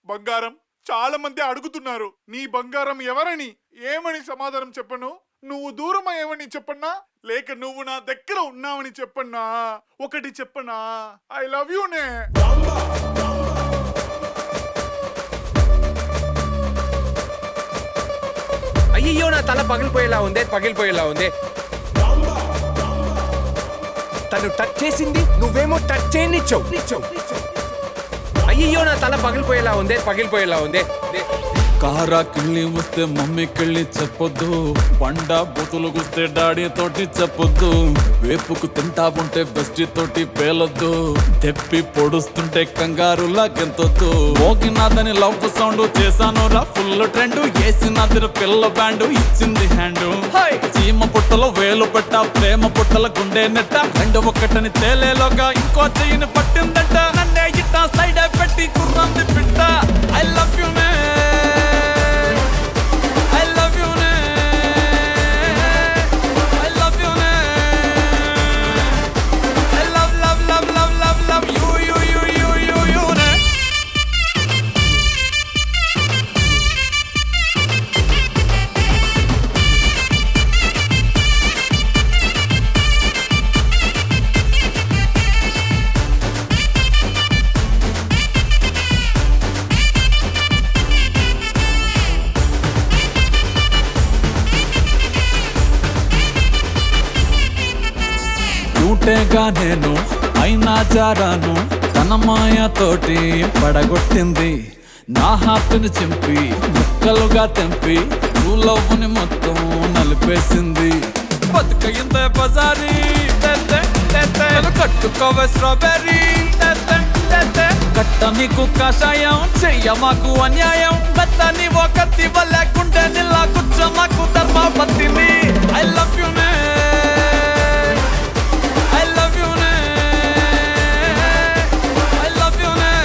బంగారం చాలా మంది అడుగుతున్నారు నీ బంగారం ఎవరని ఏమని సమాధానం చెప్పను నువ్వు దూరం అయ్యవని చెప్పన్నా లేక నువ్వు నా దగ్గర ఉన్నావని చెప్పన్నా ఒకటి చెప్పనా ఐ లవ్ యూ నే అయ్యో నా తల పగిలిపోయేలా ఉంది పగిలిపోయేలా ఉంది తను టచ్ చేసింది నువ్వేమో టచ్ చేయనిచ్చావు నిచ్చావు అయ్యో నా తల పగిలిపోయేలా ఉంది పగిలిపోయేలా ఉంది దే- కారా కిళ్ళి వస్తే మమ్మీ కిళ్ళి చెప్పొద్దు బండ బూతులు గుస్తే డాడీ తోటి చెప్పొద్దు వేపుకు తింటా ఉంటే బెస్టీ తోటి పేలొద్దు తెప్పి పొడుస్తుంటే కంగారు లాగెంతొద్దు మోగినాదని లవ్ సౌండ్ చేశాను రా ఫుల్ ట్రెండ్ వేసినదిర పిల్ల బ్యాండ్ ఇచ్చింది హ్యాండ్ చీమ పుట్టలో వేలు పెట్ట ప్రేమ పుట్టల గుండె నెట్ట రెండు ఒక్కటని తేలేలోగా ఇంకో చెయ్యిని పట్టిందంట నన్నే ఇట్ట సైడ్ పెట్టి కుర్రంది పిట్ట ఐ లవ్ యు నే I love you నే I love you నే I love love love love love love you you you you you you నే క్యూటేగా నేను అయినా జారాను తన మాయతోటి పడగొట్టింది నా హార్ట్ని చింపి ముక్కలుగా తెంపి లవ్వుని మొత్తం నలిపేసింది బతుకయిందే బజారీ తెత్తే, తెత్తే. నన్ను కట్టుకోవే స్ట్రాబెర్రీ తెత్తే, తెత్తే. కట్ట నీకు కషాయం చెయ్య మాకు అన్యాయం బెత్తని ఒకటి లేకుంటే నిల్లా కూర్చో మాకు ధర్మపతిని ఐ లవ్ యు నే I love you నే I love you నే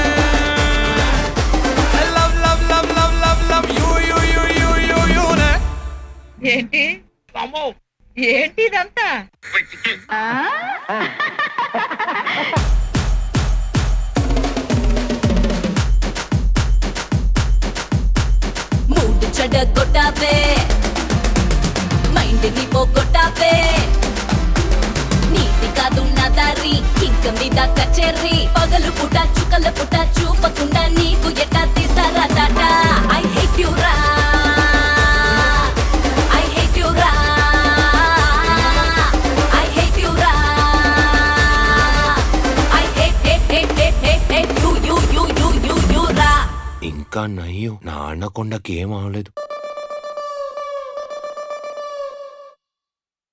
I love love love love love love you you you you you you నే ఏంటి ఏంటి ఇదంతా ఆ? మూడు చెడ కొట్టావే మైండ్ ని పోగొట్టావే నీతి కాదు నా దారి ఇంక మీద కచేరి పగలు పుట చుక్కల పుట చూపకుండా నీకు ఎట్టా తీసారా టాట ఐ హేట్ యు రా ఐ హేట్ యు రా ఐ హేట్ యు రా I hate hate hate hate hate hate you you you you you you రా ఇంకా నయ్యు నా అన్నకొండకి ఏం అవలేదు